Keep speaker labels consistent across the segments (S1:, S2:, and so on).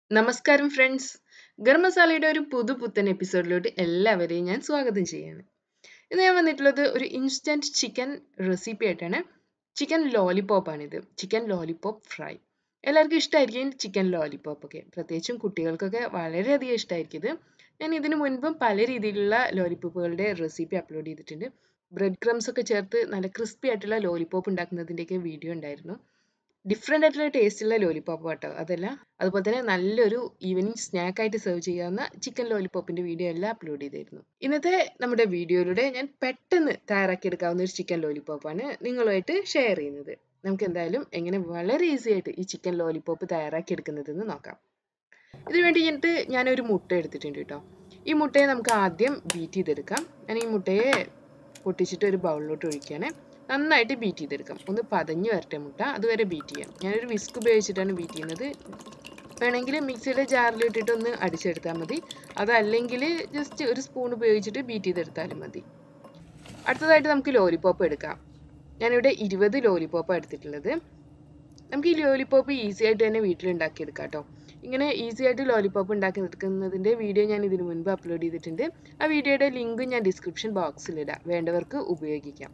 S1: നമസ്കാരം ഫ്രണ്ട്സ് ഗരം മസാലയുടെ ഒരു പുതുപുത്തൻ എപ്പിസോഡിലോട്ട് എല്ലാവരെയും ഞാൻ സ്വാഗതം ചെയ്യാണ് ഇന്ന് ഞാൻ വന്നിട്ടുള്ളത് ഒരു ഇൻസ്റ്റൻറ്റ് ചിക്കൻ റെസിപ്പി ആയിട്ടാണ് ചിക്കൻ ലോലിപ്പോപ്പാണിത് ചിക്കൻ ലോലിപ്പോപ്പ് ഫ്രൈ എല്ലാവർക്കും ഇഷ്ടമായിരിക്കും ചിക്കൻ ലോലിപ്പോപ്പ് ഒക്കെ പ്രത്യേകിച്ചും കുട്ടികൾക്കൊക്കെ വളരെയധികം ഇഷ്ടമായിരിക്കും ഇത് ഞാൻ ഇതിനു മുൻപും പല രീതിയിലുള്ള ലോലിപ്പോപ്പുകളുടെ റെസിപ്പി അപ്ലോഡ് ചെയ്തിട്ടുണ്ട് ബ്രെഡ് ക്രംസ് ഒക്കെ ചേർത്ത് നല്ല ക്രിസ്പി ആയിട്ടുള്ള ലോലിപ്പോപ്പ് ഉണ്ടാക്കുന്നതിൻ്റെയൊക്കെ വീഡിയോ ഉണ്ടായിരുന്നു ഡിഫറെൻ്റ് ആയിട്ടുള്ള ടേസ്റ്റുള്ള ലോലിപ്പോപ്പ് കേട്ടോ അതല്ല അതുപോലെ തന്നെ നല്ലൊരു ഈവനിങ് സ്നാക്ക് ആയിട്ട് സെർവ് ചെയ്യാവുന്ന ചിക്കൻ ലോലിപ്പോപ്പിന്റെ വീഡിയോ എല്ലാം അപ്ലോഡ് ചെയ്തിരുന്നു ഇന്നത്തെ നമ്മുടെ വീഡിയോയിലൂടെ ഞാൻ പെട്ടെന്ന് തയ്യാറാക്കിയെടുക്കാവുന്ന ഒരു ചിക്കൻ ലോലിപ്പോപ്പാണ് നിങ്ങളുമായിട്ട് ഷെയർ ചെയ്യുന്നത് നമുക്ക് എന്തായാലും എങ്ങനെ വളരെ ഈസി ആയിട്ട് ഈ ചിക്കൻ ലോലിപ്പോപ്പ് തയ്യാറാക്കിയെടുക്കുന്നതെന്ന് നോക്കാം ഇതിനു വേണ്ടിയിട്ട് ഞാനൊരു മുട്ട എടുത്തിട്ടുണ്ട് കേട്ടോ ഈ മുട്ടയെ നമുക്ക് ആദ്യം ബീറ്റ് ചെയ്തെടുക്കാം ഞാൻ ഈ മുട്ടയെ പൊട്ടിച്ചിട്ട് ഒരു ബൗളിലോട്ട് ഒഴിക്കുകയാണ് നന്നായിട്ട് ബീറ്റ് ചെയ്തെടുക്കാം ഒന്ന് പതഞ്ഞ് വരട്ടെ മുട്ട അതുവരെ ബീറ്റ് ചെയ്യാം ഞാനൊരു വിസ്ക് ഉപയോഗിച്ചിട്ടാണ് ബീറ്റ് ചെയ്യുന്നത് വേണമെങ്കിൽ മിക്സിയുടെ ജാറിലിട്ടിട്ട് ഒന്ന് അടിച്ചെടുത്താൽ മതി അതല്ലെങ്കിൽ ജസ്റ്റ് ഒരു സ്പൂൺ ഉപയോഗിച്ചിട്ട് ബീറ്റ് ചെയ്തെടുത്താലും മതി അടുത്തതായിട്ട് നമുക്ക് ലോലിപ്പോപ്പ് എടുക്കാം ഞാനിവിടെ ഇരുപത് ലോലിപ്പോപ്പ് എടുത്തിട്ടുള്ളത് നമുക്ക് ഈ ലോലിപ്പോപ്പ് ഈസി ആയിട്ട് തന്നെ വീട്ടിൽ ഉണ്ടാക്കിയെടുക്കാം കേട്ടോ ഇങ്ങനെ ഈസി ആയിട്ട് ലോലിപ്പോപ്പ് ഉണ്ടാക്കി എടുക്കുന്നതിൻ്റെ വീഡിയോ ഞാൻ ഇതിനു മുൻപ് അപ്ലോഡ് ചെയ്തിട്ടുണ്ട് ആ വീഡിയോയുടെ ലിങ്ക് ഞാൻ ഡിസ്ക്രിപ്ഷൻ ബോക്സിൽ ഇടാം വേണ്ടവർക്ക് ഉപയോഗിക്കാം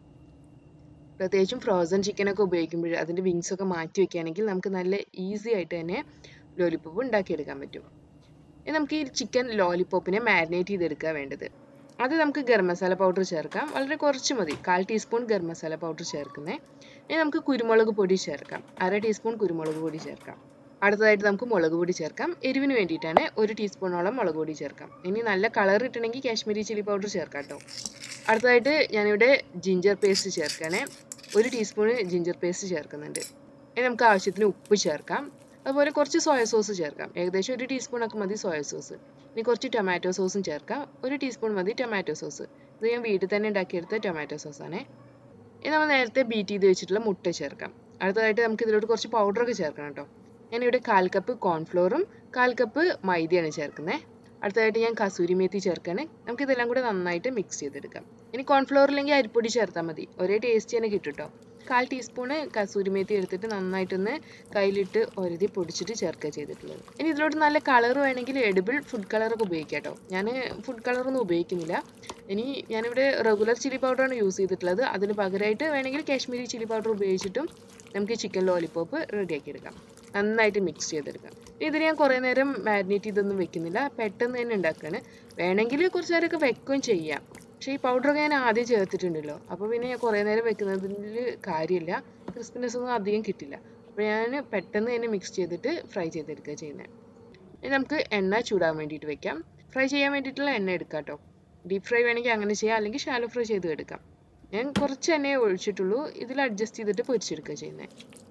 S1: പ്രത്യേകിച്ചും ഫ്രോസൺ ചിക്കനൊക്കെ ഉപയോഗിക്കുമ്പോൾ അതിൻ്റെ വിങ്സ് ഒക്കെ മാറ്റി വെക്കുകയാണെങ്കിൽ നമുക്ക് നല്ല ഈസി ആയിട്ട് തന്നെ ലോലിപ്പോപ്പ് ഉണ്ടാക്കിയെടുക്കാൻ പറ്റും ഇനി നമുക്ക് ഈ ചിക്കൻ ലോലിപ്പോപ്പിനെ മാരിനേറ്റ് ചെയ്തെടുക്കുക വേണ്ടത് അത് നമുക്ക് ഗരം മസാല പൗഡർ ചേർക്കാം വളരെ കുറച്ച് മതി കാൽ ടീസ്പൂൺ ഗരം മസാല പൗഡർ ചേർക്കുന്നേ ഇനി നമുക്ക് കുരുമുളക് പൊടി ചേർക്കാം അര ടീസ്പൂൺ കുരുമുളക് പൊടി ചേർക്കാം അടുത്തതായിട്ട് നമുക്ക് മുളക് പൊടി ചേർക്കാം എരിവിന് വേണ്ടിയിട്ടാണ് ഒരു ടീസ്പൂണോളം മുളക് പൊടി ചേർക്കാം ഇനി നല്ല കളർ കിട്ടണമെങ്കിൽ കാശ്മീരി ചില്ലി പൗഡർ ചേർക്കാം കേട്ടോ അടുത്തതായിട്ട് ഞാനിവിടെ ജിഞ്ചർ പേസ്റ്റ് ചേർക്കണേ ഒരു ടീസ്പൂണ് ജിഞ്ചർ പേസ്റ്റ് ചേർക്കുന്നുണ്ട് ഇനി നമുക്ക് ആവശ്യത്തിന് ഉപ്പ് ചേർക്കാം അതുപോലെ കുറച്ച് സോയ സോസ് ചേർക്കാം ഏകദേശം ഒരു ടീസ്പൂണൊക്കെ മതി സോയ സോസ് ഇനി കുറച്ച് ടൊമാറ്റോ സോസും ചേർക്കാം ഒരു ടീസ്പൂൺ മതി ടൊമാറ്റോ സോസ് ഇത് ഞാൻ വീട്ടിൽ തന്നെ ഉണ്ടാക്കിയെടുത്ത ടൊമാറ്റോ സോസാണേ ഇനി നമ്മൾ നേരത്തെ ബീറ്റ് ചെയ്ത് വെച്ചിട്ടുള്ള മുട്ട ചേർക്കാം അടുത്തതായിട്ട് നമുക്ക് ഇതിലോട്ട് കുറച്ച് പൗഡറൊക്കെ ചേർക്കണം കേട്ടോ ഞാനിവിടെ കാൽ കപ്പ് കോൺഫ്ലോറും കാൽ കപ്പ് മൈദയാണ് ചേർക്കുന്നത് അടുത്തതായിട്ട് ഞാൻ കസൂരി മേത്തി ചേർക്കാണ് നമുക്ക് ഇതെല്ലാം കൂടെ നന്നായിട്ട് മിക്സ് ചെയ്തെടുക്കാം ഇനി കോൺഫ്ലോർ ഇല്ലെങ്കിൽ അരിപ്പൊടി ചേർത്താൽ മതി ഒരേ ടേസ്റ്റ് തന്നെ കിട്ടും കേട്ടോ കാൽ ടീസ്പൂണ് കസൂരി മേത്തി എടുത്തിട്ട് നന്നായിട്ടൊന്ന് കയ്യിലിട്ട് ഒരതി പൊടിച്ചിട്ട് ചേർക്കുക ചെയ്തിട്ടുള്ളത് ഇനി ഇതിലോട്ട് നല്ല കളർ വേണമെങ്കിൽ എഡിബിൾ ഫുഡ് കളറൊക്കെ ഉപയോഗിക്കാം കേട്ടോ ഞാൻ ഫുഡ് കളറൊന്നും ഉപയോഗിക്കുന്നില്ല ഇനി ഞാനിവിടെ റെഗുലർ ചില്ലി പൗഡറാണ് യൂസ് ചെയ്തിട്ടുള്ളത് അതിന് പകരമായിട്ട് വേണമെങ്കിൽ കാശ്മീരി ചില്ലി പൗഡർ ഉപയോഗിച്ചിട്ടും നമുക്ക് ചിക്കൻ ലോലിപ്പോപ്പ് റെഡിയാക്കി എടുക്കാം നന്നായിട്ട് മിക്സ് ചെയ്തെടുക്കാം ഇതിന് ഞാൻ കുറേ നേരം മാരിനേറ്റ് ചെയ്തൊന്നും വെക്കുന്നില്ല പെട്ടെന്ന് തന്നെ ഉണ്ടാക്കുകയാണ് വേണമെങ്കിൽ കുറച്ച് നേരമൊക്കെ വെക്കുകയും ചെയ്യാം പക്ഷേ ഈ പൗഡറൊക്കെ ഞാൻ ആദ്യം ചേർത്തിട്ടുണ്ടല്ലോ അപ്പോൾ പിന്നെ ഞാൻ കുറേ നേരം വെക്കുന്നതിൽ കാര്യമില്ല ക്രിസ്പിനെസ് ഒന്നും അധികം കിട്ടില്ല അപ്പോൾ ഞാൻ പെട്ടെന്ന് തന്നെ മിക്സ് ചെയ്തിട്ട് ഫ്രൈ ചെയ്തെടുക്കുക ചെയ്യുന്നത് ഇനി നമുക്ക് എണ്ണ ചൂടാൻ വേണ്ടിയിട്ട് വെക്കാം ഫ്രൈ ചെയ്യാൻ വേണ്ടിയിട്ടുള്ള എണ്ണ എടുക്കാം കേട്ടോ ഡീപ്പ് ഫ്രൈ വേണമെങ്കിൽ അങ്ങനെ ചെയ്യാം അല്ലെങ്കിൽ ഷാലോ ഫ്രൈ ചെയ്ത് എടുക്കാം ഞാൻ കുറച്ച് എണ്ണയെ ഒഴിച്ചിട്ടുള്ളൂ ഇതിൽ അഡ്ജസ്റ്റ് ചെയ്തിട്ട് പൊരിച്ചെടുക്കുക ചെയ്യുന്നത്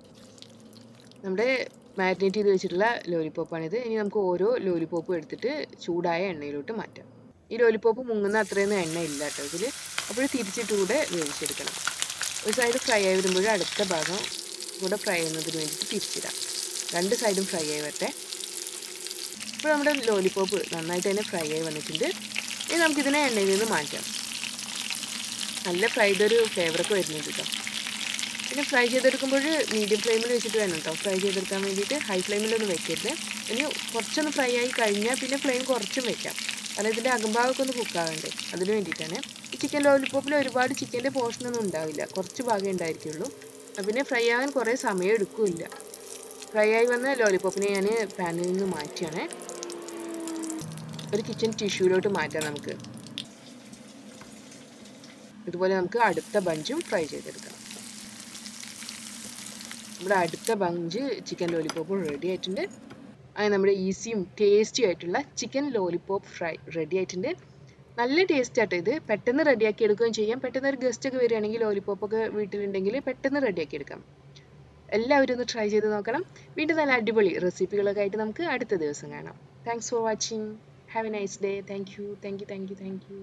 S1: നമ്മുടെ മാരിനേറ്റ് ചെയ്ത് വെച്ചിട്ടുള്ള ലോലിപ്പോപ്പാണിത് ഇനി നമുക്ക് ഓരോ ലോലിപ്പോപ്പും എടുത്തിട്ട് ചൂടായ എണ്ണയിലോട്ട് മാറ്റാം ഈ ലോലിപ്പോപ്പ് മുങ്ങുന്ന അത്രയൊന്നും എണ്ണ ഇല്ല കേട്ടോ ഇതിൽ അപ്പോൾ തിരിച്ചിട്ട് കൂടെ വേവിച്ചെടുക്കണം ഒരു സൈഡ് ഫ്രൈ ആയി വരുമ്പോൾ അടുത്ത ഭാഗം കൂടെ ഫ്രൈ ചെയ്യുന്നതിന് വേണ്ടിയിട്ട് തിരിച്ചിടാം രണ്ട് സൈഡും ഫ്രൈ ആയി വരട്ടെ ഇപ്പോൾ നമ്മുടെ ലോലിപ്പോപ്പ് നന്നായിട്ട് തന്നെ ഫ്രൈ ആയി വന്നിട്ടുണ്ട് ഇനി നമുക്കിതിനെ എണ്ണയിൽ നിന്ന് മാറ്റാം നല്ല ഫ്രൈഡ് ഒരു ഫ്ലേവറൊക്കെ വരുന്നുണ്ട് കേട്ടോ പിന്നെ ഫ്രൈ ചെയ്തെടുക്കുമ്പോൾ മീഡിയം ഫ്ലെയിമിൽ വെച്ചിട്ട് വേണം കേട്ടോ ഫ്രൈ ചെയ്തെടുക്കാൻ വേണ്ടിയിട്ട് ഹൈ ഫ്ലെയിമിലൊന്നും വെക്കരുത് ഇനി കുറച്ചൊന്ന് ഫ്രൈ ആയി കഴിഞ്ഞാൽ പിന്നെ ഫ്ലെയിം കുറച്ചും വെക്കാം കാരണം ഇതിൻ്റെ അകംഭാഗമൊക്കെ ഒന്ന് കുക്കാവണ്ടേ അതിന് വേണ്ടിയിട്ടാണ് ഈ ചിക്കൻ ലോലിപ്പോപ്പിൽ ഒരുപാട് ചിക്കൻ്റെ പോർഷനൊന്നും ഉണ്ടാവില്ല കുറച്ച് ഭാഗമേ ഉണ്ടായിരിക്കുള്ളൂ പിന്നെ ഫ്രൈ ആകാൻ കുറേ സമയം എടുക്കില്ല ഫ്രൈ ആയി വന്ന ലോലിപ്പോപ്പിനെ ഞാൻ പാനിൽ നിന്ന് മാറ്റിയാണ് ഒരു കിച്ചൺ ടിഷ്യൂലോട്ട് മാറ്റാം നമുക്ക് ഇതുപോലെ നമുക്ക് അടുത്ത ബഞ്ചും ഫ്രൈ ചെയ്തെടുക്കാം നമ്മുടെ അടുത്ത ബഞ്ച് ചിക്കൻ ലോലിപ്പോപ്പ് റെഡി ആയിട്ടുണ്ട് അങ്ങനെ നമ്മുടെ ഈസിയും ടേസ്റ്റിയും ആയിട്ടുള്ള ചിക്കൻ ലോലിപ്പോപ്പ് ഫ്രൈ റെഡി ആയിട്ടുണ്ട് നല്ല ടേസ്റ്റ് ആട്ടോ ഇത് പെട്ടെന്ന് റെഡിയാക്കി എടുക്കുകയും ചെയ്യാം പെട്ടെന്ന് ഒരു ഗസ്റ്റ് ഒക്കെ വരികയാണെങ്കിൽ ലോലിപ്പോപ്പൊക്കെ വീട്ടിലുണ്ടെങ്കിൽ പെട്ടെന്ന് റെഡിയാക്കി എടുക്കാം എല്ലാവരും ഒന്ന് ട്രൈ ചെയ്ത് നോക്കണം വീണ്ടും നല്ല അടിപൊളി റെസിപ്പികളൊക്കെ ആയിട്ട് നമുക്ക് അടുത്ത ദിവസം കാണാം thanks for watching have a nice day thank you thank you thank you thank U